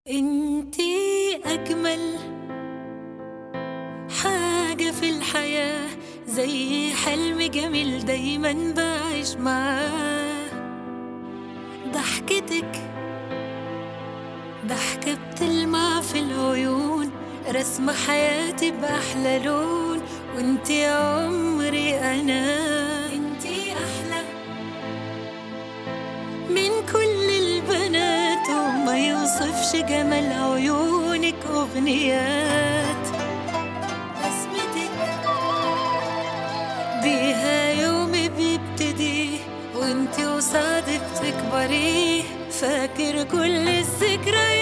انتي أجمل حاجة في الحياة زي حلم جميل دايما بعيش معاه ضحكتك ضحكة بتلمع في العيون رسم حياتي بأحلى لون وانتي عمري أنا انتي أحلى من كل البنات وما يوصفش جمال عيونك أغنيات بسمتك بيها يومي بيبتدي وانتي قصادي بتكبري فاكر كل الذكريات